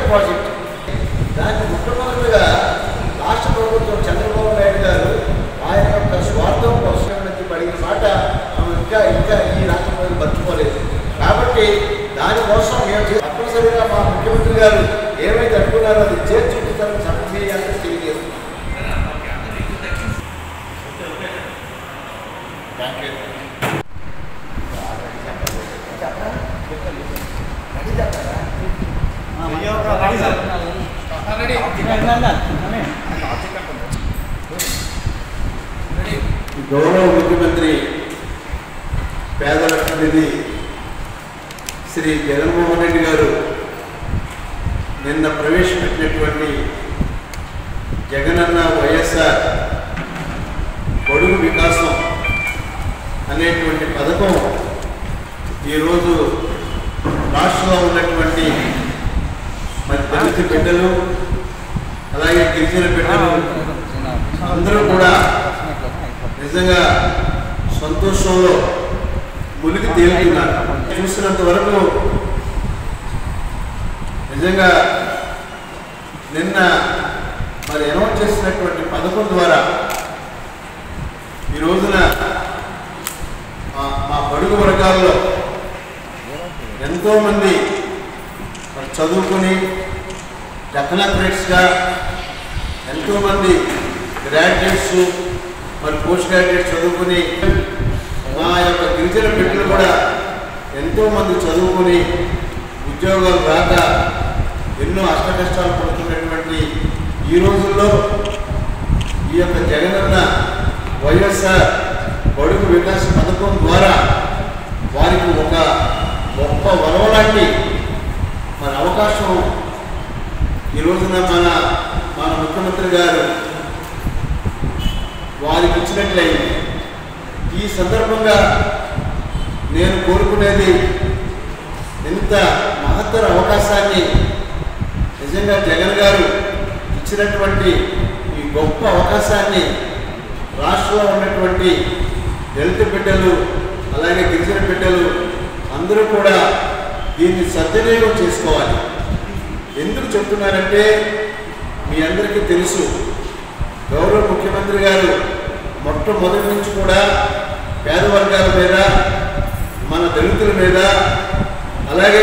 project దాన్ని మొట్టమొదటిగా రాష్ట్ర ప్రభుత్వం చంద్రబాబు నాయుడు గారు ఆయన యొక్క స్వార్థం కోసం నుంచి పడిన మాట మనం ఇంకా ఇంకా ఈ రాష్ట్ర ప్రజలు మర్చిపోలేదు కాబట్టి దానికోసం మేము చే- తప్పనిసరిగా మా ముఖ్యమంత్రి గారు ఏమైతే అనుకున్నారో అది చేర్చి చూపిస్తారని చెప్పి మీ అందరికీ తెలియజేస్తున్నాం థ్యాంక్ యూ గౌరవ ముఖ్యమంత్రి పేదల ప్రతినిధి శ్రీ జగన్మోహన్ రెడ్డి గారు నిన్న ప్రవేశపెట్టినటువంటి జగనన్న వైఎస్ఆర్ పొడుగు వికాసం అనేటువంటి పథకం ఈరోజు రాష్ట్రంలో ఉన్నటువంటి మరి దళిత బిడ్డలు అలాగే గిరిజన బిడ్డలు అందరూ కూడా నిజంగా సంతోషంలో మునిగి తేలుతున్నారు చూసినంత వరకు నిజంగా నిన్న మరి అనౌన్స్ చేసినటువంటి పథకం ద్వారా ఈ రోజున మా మా బడుగు వర్గాల్లో ఎంతోమంది మరి చదువుకుని టెక్నాక్రేట్స్గా ఎంతోమంది గ్రాడ్యుయేట్స్ మరి పోస్ట్ గ్రాడ్యుయేట్ చదువుకుని మా యొక్క గిరిజన బిడ్డలు కూడా ఎంతోమంది చదువుకుని ఉద్యోగాలు రాక ఎన్నో అష్ట కష్టాలు పడుతున్నటువంటి ఈ రోజుల్లో ఈ యొక్క జగనన్న వైఎస్ఆర్ బడుగు వికాస్ పథకం ద్వారా వారికి ఒక గొప్ప వరం లాంటి మరి అవకాశం ఈ రోజున మన మన ముఖ్యమంత్రి గారు వారికి ఇచ్చినట్లయింది ఈ సందర్భంగా నేను కోరుకునేది ఇంత మహత్తర అవకాశాన్ని నిజంగా జగన్ గారు ఇచ్చినటువంటి ఈ గొప్ప అవకాశాన్ని రాష్ట్రంలో ఉన్నటువంటి దళిత బిడ్డలు అలాగే గిరిజన బిడ్డలు అందరూ కూడా దీన్ని సద్వినియోగం చేసుకోవాలి ఎందుకు చెప్తున్నానంటే మీ అందరికీ తెలుసు గౌరవ ముఖ్యమంత్రి గారు మొట్టమొదటి నుంచి కూడా పేద వర్గాల మీద మన దళితుల మీద అలాగే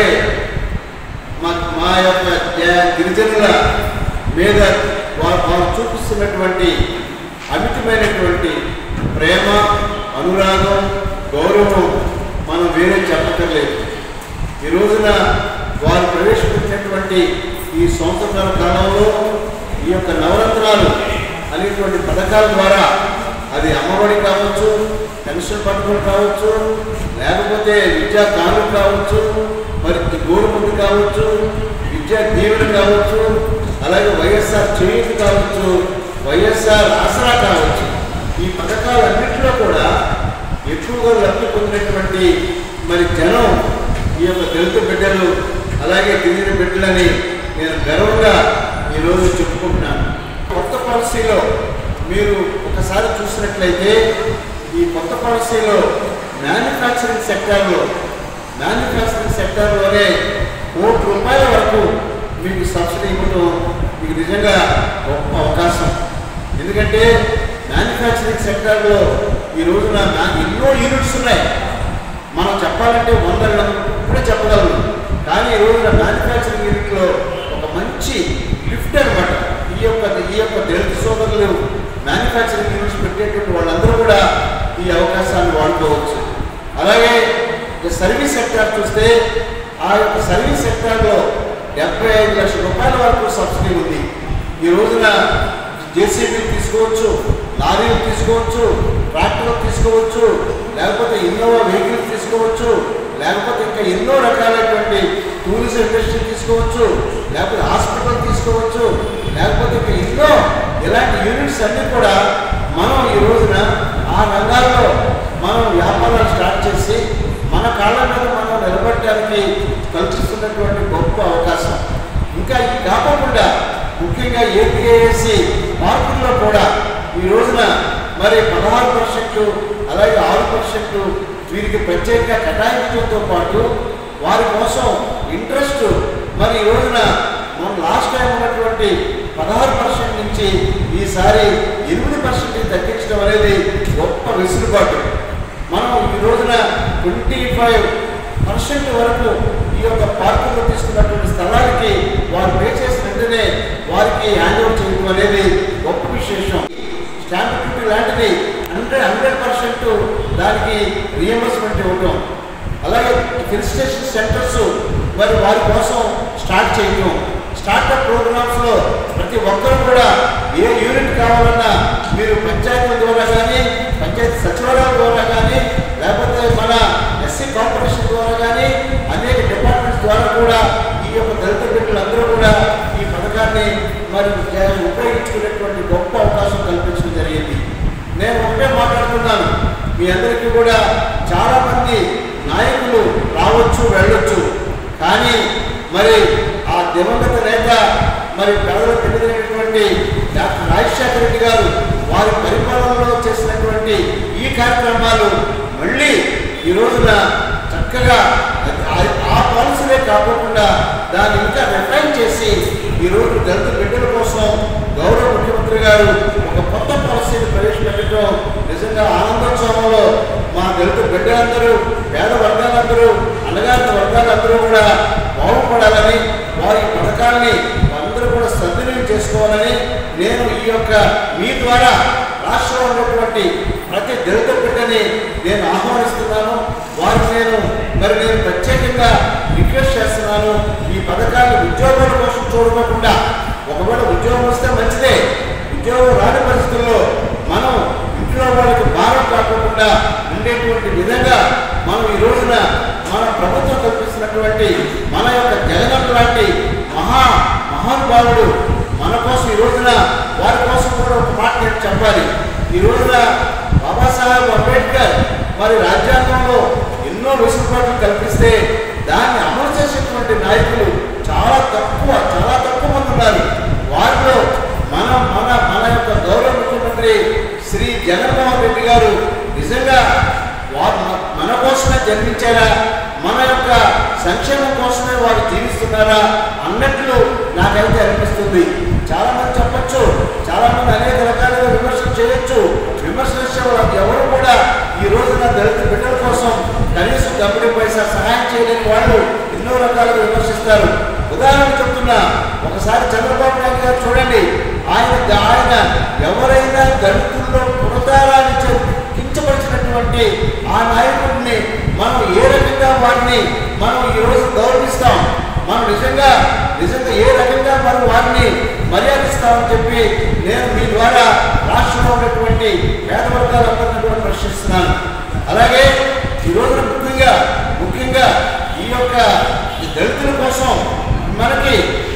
మా మా యొక్క జ- గిరిజనుల మీద వారు వారు చూపిస్తున్నటువంటి అమితమైనటువంటి ప్రేమ అనురాగం గౌరవం మనం వేరే చెప్పక్కర్లేదు ఈ రోజున వారు ప్రవేశపెట్టినటువంటి ఈ సంవత్సరాల కాలంలో ఈ యొక్క నవరత్నాలు అనేటువంటి పథకాల ద్వారా అది అమ్మఒడి కావచ్చు పెన్షన్ పథకం కావచ్చు లేకపోతే విద్యా కానుక కావచ్చు మరి గోరుముద్దు కావచ్చు విద్యా దీవెన కావచ్చు అలాగే వైఎస్ఆర్ చేయూతి కావచ్చు వైఎస్ఆర్ ఆసరా కావచ్చు ఈ పథకాలన్నింటిలో కూడా ఎక్కువగా లబ్ధి పొందినటువంటి మరి జనం ఈ యొక్క దళిత బిడ్డలు అలాగే గిరిజన బిడ్డలని నేను గర్వంగా ఈరోజు చెప్పుకుంటున్నాను కొత్త పాలసీలో మీరు ఒకసారి చూసినట్లయితే ఈ కొత్త పాలసీలో మ్యానుఫ్యాక్చరింగ్ సెక్టార్లో మ్యానుఫ్యాక్చరింగ్ సెక్టార్లోనే కోటి రూపాయల వరకు మీకు సబ్సిడీ ఇవ్వడం మీకు నిజంగా గొప్ప అవకాశం ఎందుకంటే మ్యానుఫ్యాక్చరింగ్ సెక్టార్లో ఈ రోజున నా- ఎన్నో యూనిట్స్ ఉన్నాయి మనం చెప్పాలంటే వంద కూడా చెప్పగలరు కానీ ఈ రోజున మ్యానుఫ్యాక్చరింగ్ యూనిట్లో ఒక మంచి లిఫ్ట్ అనమాట ఈ యొక్క ఈ యొక్క దళిత సోదరులు మ్యానుఫ్యాక్చరింగ్ యూనిట్స్ పెట్టేటువంటి వాళ్ళందరూ కూడా ఈ అవకాశాన్ని వాడుకోవచ్చు అలాగే ఇక సర్వీస్ సెక్టార్ చూస్తే ఆ యొక్క సర్వీస్ సెక్టార్లో డెబ్బై ఐదు లక్షల రూపాయల వరకు సబ్సిడీ ఉంది ఈ రోజున జేసీబీలు తీసుకోవచ్చు లారీలు తీసుకోవచ్చు ట్రాక్టర్లు తీసుకోవచ్చు లేకపోతే ఇన్నోవా వెహికల్స్ తీసుకోవచ్చు లేకపోతే ఇంకా ఎన్నో రకాలైనటువంటి టూరిజం ఇండస్ట్రీ తీసుకోవచ్చు లేకపోతే హాస్పిటల్ తీసుకోవచ్చు లేకపోతే ఇంకా ఎన్నో ఇలాంటి యూనిట్స్ అన్నీ కూడా మనం ఈ రోజున ఆ రంగాల్లో మనం వ్యాపారాలు స్టార్ట్ చేసి మన కాళ్ళ మీద మనం నిలబడటానికి కల్పిస్తున్నటువంటి గొప్ప అవకాశం ఇంకా ఇది కాకుండా ముఖ్యంగా ఏపీఏఎస్సి మార్కుల్లో కూడా ఈ రోజున మరి పదహారు పర్సెంట్ అలాగే ఆరు పర్సెంట్ వీరికి ప్రత్యేకంగా కేటాయించడంతో పాటు వారి కోసం ఇంట్రెస్ట్ మరి ఈ రోజున మన లాస్ట్ టైం ఉన్నటువంటి పదహారు పర్సెంట్ నుంచి ఈసారి ఎనిమిది పర్సెంట్ తగ్గించడం అనేది గొప్ప వెసులుబాటు మనం ఈ రోజున ట్వంటీ ఫైవ్ పర్సెంట్ వరకు ఈ యొక్క పార్కులో తీసుకున్నటువంటి స్థలానికి వారు పే చేసిన వెంటనే వారికి హ్యాండ్ ఓవర్ చేయడం అనేది గొప్ప విశేషం స్టాంప్ డ్యూటీ లాంటిది హండ్రెడ్ హండ్రెడ్ పర్సెంట్ దానికి రియంబర్స్మెంట్ ఇవ్వటం అలాగే హిల్ స్టేషన్ సెంటర్స్ మరి వారి కోసం స్టార్ట్ చేయటం స్టార్టప్ ప్రోగ్రామ్స్లో ప్రతి ఒక్కరు కూడా ఏ యూనిట్ కావాలన్నా మీరు పంచాయతీల ద్వారా కానీ పంచాయతీ సచివాలయాల ద్వారా కానీ లేకపోతే మన ఎస్సీ కార్పొరేషన్ ద్వారా కానీ అనేక డిపార్ట్మెంట్స్ ద్వారా కూడా ఈ యొక్క దళిత బిడ్డలందరూ కూడా ఈ పథకాన్ని మరి ఉపయోగించుకునేటువంటి గొప్ప అవకాశం కల్పించడం జరిగింది నేను ఒకటే మాట్లాడుతున్నాను మీ అందరికీ కూడా చాలామంది నాయకులు రావచ్చు వెళ్ళొచ్చు కానీ మరి ఆ దివంగత నేత మరి పేదల తెలియనటువంటి డాక్టర్ రాజశేఖర రెడ్డి గారు వారి పరిపాలనలో చేసినటువంటి ఈ కార్యక్రమాలు మళ్ళీ ఈ రోజున చక్కగా ఆ- ఆ పాలసీలే కాకుండా దాన్ని ఇంకా రిఫైన్ చేసి ఈరోజు దళిత బిడ్డల కోసం గౌరవ ముఖ్యమంత్రి గారు ఒక కొత్త పాలసీని ప్రవేశపెట్టడం నిజంగా ఆనందోత్సవంలో మా దళిత బిడ్డలందరూ పేద వర్గాలందరూ అన్నగారిన వర్గాలందరూ కూడా బాగుపడాలని వారి పథకాన్ని అందరూ కూడా సద్వినియోగం చేసుకోవాలని నేను ఈ యొక్క మీ ద్వారా రాష్ట్రంలో ఉన్నటువంటి ప్రతి దళిత బిడ్డని నేను ఆహ్వానిస్తున్నాను వారికి నేను మరి నేను ప్రత్యేకంగా రిక్వెస్ట్ చేస్తున్నాను ఈ పథకాన్ని ఉద్యోగాల కోసం చూడకుండా ఒకవేళ ఉద్యోగం వస్తే మంచిదే ఉద్యోగం రాని పరిస్థితుల్లో మనం ఇంట్లో వాళ్ళకి భారం కాకుండా ఉండేటువంటి విధంగా మనం ఈ రోజున మన ప్రభుత్వం కల్పిస్తున్నటువంటి మన యొక్క జగన్ లాంటి మహా మహానుభావుడు మన కోసం ఈ రోజున వారి కోసం కూడా ఒక మాట నేను చెప్పాలి ఈ రోజున బాబాసాహెబ్ అంబేద్కర్ మరి రాజ్యాంగంలో ఎన్నో వెసులుబాట్లు కల్పిస్తే దాన్ని అమలు చేసేటువంటి నాయకులు చాలా తక్కువ చాలా తక్కువ మంది ఉన్నారు వారిలో మన మన మన యొక్క గౌరవ ముఖ్యమంత్రి శ్రీ జగన్మోహన్ రెడ్డి గారు నిజంగా వారు మన- మన కోసమే జన్మించారా మన యొక్క సంక్షేమం కోసమే వారు జీవిస్తున్నారా అన్నట్లు నాకైతే అనిపిస్తుంది చాలా మంది చెప్పొచ్చు చాలా మంది అనేక రకాలుగా విమర్శలు చేయొచ్చు విమర్శలు చేసే వాళ్ళు ఎవరు కూడా ఈ రోజున దళిత బిడ్డల కోసం కనీసం డబ్బులు పైసా సహాయం చేయలేని వాళ్ళు ఎన్నో రకాలుగా విమర్శిస్తారు ఉదాహరణ చెప్తున్నా ఒకసారి చంద్రబాబు నాయుడు గారు చూడండి ఆయన ఆయన ఎవరైనా దళితుల్లో పుడతారని చెప్పి కించపరిచినటువంటి ఆ నాయకుడిని మనం ఏ రకంగా వారిని మనం ఈ రోజు గౌరవిస్తాం మనం నిజంగా నిజంగా ఏ రకంగా మనం వారిని మర్యాదిస్తామని చెప్పి నేను మీ ద్వారా రాష్ట్రంలో ఉన్నటువంటి పేద వర్గాలందరినీ కూడా ప్రశ్నిస్తున్నాను అలాగే ఈ రోజున ముఖ్యంగా ముఖ్యంగా ఈ యొక్క ఈ దళితుల కోసం మనకి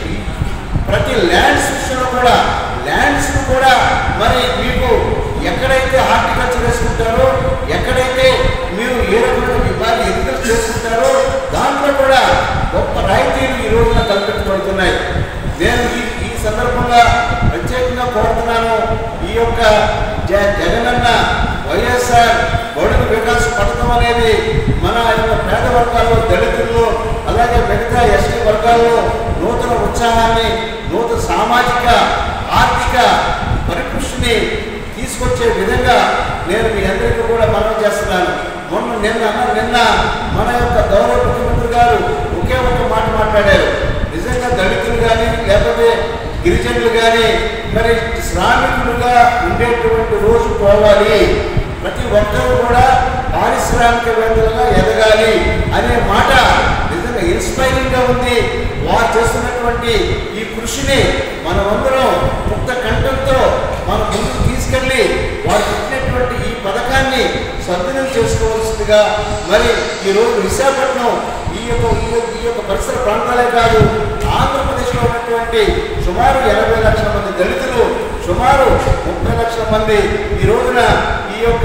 ప్రతి ల్యాండ్స్ విషయంలో కూడా ల్యాండ్స్ కూడా మరి మీకు ఎక్కడైతే హార్టికల్చర్ వేసుకుంటారో ఎక్కడైతే మీరు ఏ రకమైన విభాగం ఎన్నికలు చేసుకుంటారో దాంట్లో కూడా గొప్ప రాయితీలు ఈ రోజున కల్పించబడుతున్నాయి నేను ఈ ఈ సందర్భంగా ప్రత్యేకంగా కోరుతున్నాను ఈ యొక్క జ జగనన్న వైఎస్ఆర్ బడుగు వికాస్ పథకం అనేది మన యొక్క పేద వర్గాల్లో దళితుల్లో అలాగే మిగతా ఎస్టీ వర్గాల్లో నూతన ఉత్సాహాన్ని నూతన సామాజిక ఆర్థిక పరిపుష్టిని తీసుకొచ్చే విధంగా నేను మీ అందరికీ కూడా మనం చేస్తున్నాను మొన్న నిన్న నిన్న మన యొక్క గౌరవ ముఖ్యమంత్రి గారు ఒకే ఒక మాట మాట్లాడారు నిజంగా దళితులు కానీ లేకపోతే గిరిజనులు కానీ మరి శ్రామికులుగా ఉండేటువంటి రోజు పోవాలి ప్రతి ఒక్కరూ కూడా పారిశ్రామికవేత్తలుగా ఎదగాలి అనే మాట నిజంగా ఇన్స్పైరింగ్ గా ఉంది వారు చేస్తున్నటువంటి ఈ కృషిని మనమందరం ముక్త కంఠంతో మన ముందుకు తీసుకెళ్ళి వారు పెట్టినటువంటి ఈ పథకాన్ని సద్వినియోగం చేసుకోవాల్సిందిగా మరి ఈరోజు విశాఖపట్నం ఈ యొక్క ఈ యొక్క- ఈ యొక్క పరిసర ప్రాంతాలే కాదు ఆంధ్రప్రదేశ్లో ఉన్నటువంటి సుమారు ఎనభై లక్షల మంది దళితులు సుమారు ముప్పై లక్షల మంది ఈ రోజున ఈ యొక్క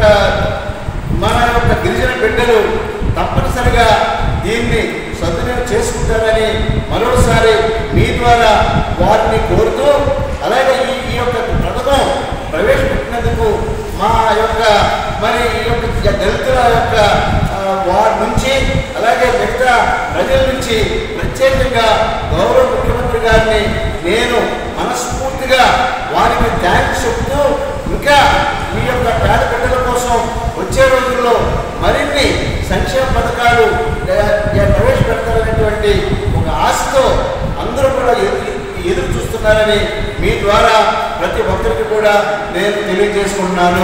మన యొక్క గిరిజన బిడ్డలు తప్పనిసరిగా దీన్ని సద్వినియోగం చేసుకుంటారని మరోసారి మీ ద్వారా వారిని కోరుతూ అలాగే ఈ ఈ యొక్క పథకం ప్రవేశపెట్టినందుకు మా యొక్క మరి ఈ యొక్క దళితుల యొక్క ఆ, వారి నుంచి అలాగే మిగతా ప్రజల నుంచి ప్రత్యేకంగా గౌరవ ముఖ్యమంత్రి గారిని చూస్తున్నారని మీ ద్వారా ప్రతి ఒక్కరికి కూడా నేను తెలియజేసుకుంటున్నాను